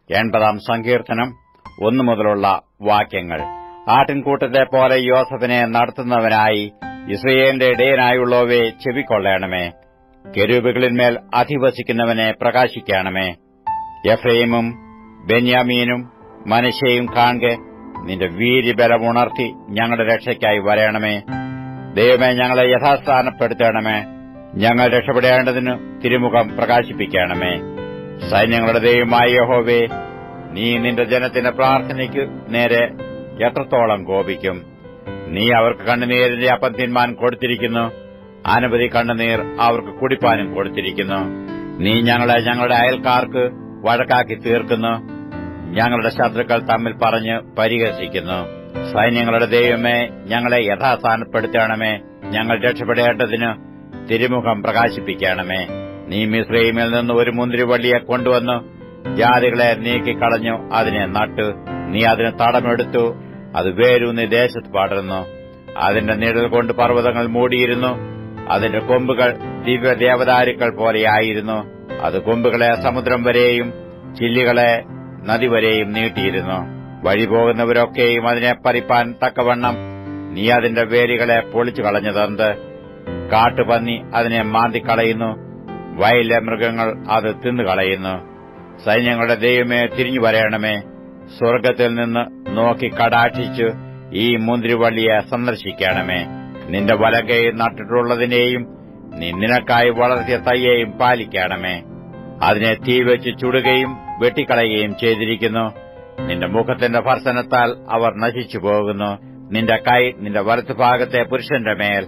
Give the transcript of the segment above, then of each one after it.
എൺപതാം സങ്കീർത്തനം ഒന്നു മുതലുള്ള വാക്യങ്ങൾ ആട്ടിൻകൂട്ടത്തെ പോലെ യോസഫിനെ നടത്തുന്നവനായി ഇസ്രയേലിന്റെ ഇടയനായുള്ളവയെ ചെവിക്കൊള്ളണമേ കെരൂബുകളിന്മേൽ അധിവസിക്കുന്നവനെ പ്രകാശിക്കണമേ എഫ്രൈമും ബെന്യാമീനും മനശയും കാണെ നിന്റെ വീര്യബലമുണർത്തി ഞങ്ങളുടെ രക്ഷയ്ക്കായി വരയണമേ ദൈവമേ ഞങ്ങളെ യഥാസ്ഥാനപ്പെടുത്തണമേ ഞങ്ങൾ രക്ഷപ്പെടേണ്ടതിന് തിരുമുഖം പ്രകാശിപ്പിക്കണമേ സൈന്യങ്ങളുടെ ദൈവമായ യഹോവേ നീ നിന്റെ ജനത്തിന്റെ പ്രാർത്ഥനയ്ക്ക് നേരെ എത്രത്തോളം കോപിക്കും നീ അവർക്ക് കണ്ണുനീരിന്റെ അപ്പം തിന്മാൻ കൊടുത്തിരിക്കുന്നു അനവധി കണ്ണുനീർ അവർക്ക് കുടിപ്പാനും കൊടുത്തിരിക്കുന്നു നീ ഞങ്ങളെ ഞങ്ങളുടെ അയൽക്കാർക്ക് വഴക്കാക്കി തീർക്കുന്നു ഞങ്ങളുടെ ശത്രുക്കൾ തമ്മിൽ പറഞ്ഞ് പരിഹസിക്കുന്നു സൈന്യങ്ങളുടെ ദൈവമേ ഞങ്ങളെ യഥാസ്ഥാനപ്പെടുത്തണമേ ഞങ്ങൾ രക്ഷപ്പെടേണ്ടതിന് തിരുമുഖം പ്രകാശിപ്പിക്കണമേ നീ മിശ്രൈമിൽ നിന്ന് ഒരു മുന്തിരിവള്ളിയെ കൊണ്ടുവന്നു ജാതികളെ നീക്കിക്കളഞ്ഞു അതിനെ നട്ടു നീ അതിന് തടമെടുത്തു അത് വേരൂന്നി ദേശത്ത് പടർന്നു അതിന്റെ നിഴൽ കൊണ്ട് പർവ്വതങ്ങൾ മൂടിയിരുന്നു അതിന്റെ കൊമ്പുകൾ ദിവ്യദേവദാരുക്കൾ പോലെയായിരുന്നു അത് കൊമ്പുകളെ സമുദ്രം വരെയും ചില്ലികളെ നദി വരെയും നീട്ടിയിരുന്നു വഴി പോകുന്നവരൊക്കെയും അതിനെ പറിപ്പാൻ തക്കവണ്ണം നീ അതിന്റെ വേരുകളെ പൊളിച്ചു കളഞ്ഞതെന്ത് കാട്ടുപന്നി അതിനെ മാന്തിക്കളയുന്നു വയലിലെ മൃഗങ്ങൾ അത് തിന്നുകളയുന്നു സൈന്യങ്ങളുടെ ദൈവമേ തിരിഞ്ഞു വരയണമേ സ്വർഗത്തിൽ നിന്ന് നോക്കി കടാക്ഷിച്ചു ഈ മുന്തിരിവള്ളിയെ സന്ദർശിക്കണമേ നിന്റെ വലകൈ നട്ടിട്ടുള്ളതിനെയും നീ നിനക്കായി വളർത്തിയ തയ്യെയും പാലിക്കണമേ അതിനെ തീ വെച്ച് ചുടുകയും വെട്ടിക്കളയുകയും ചെയ്തിരിക്കുന്നു നിന്റെ മുഖത്തിന്റെ ഭർസനത്താൽ അവർ നശിച്ചു പോകുന്നു നിന്റെ കൈ നിന്റെ വലത്തുഭാഗത്തെ പുരുഷന്റെ മേൽ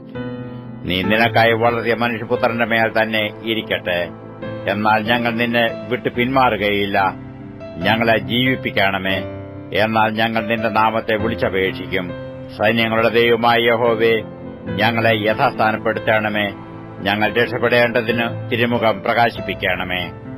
നീ നിനക്കായി വളർത്തിയ മനുഷ്യപുത്രന്റെ മേൽ തന്നെ ഇരിക്കട്ടെ എന്നാൽ ഞങ്ങൾ നിന്നെ വിട്ടു പിന്മാറുകയില്ല ഞങ്ങളെ ജീവിപ്പിക്കണമേ എന്നാൽ ഞങ്ങൾ നിന്റെ നാമത്തെ വിളിച്ചപേക്ഷിക്കും സൈന്യങ്ങളുടെ ദൈവമായ യഹോവേ ഞങ്ങളെ യഥാസ്ഥാനപ്പെടുത്തണമേ ഞങ്ങൾ രക്ഷപ്പെടേണ്ടതിന് തിരുമുഖം പ്രകാശിപ്പിക്കണമേ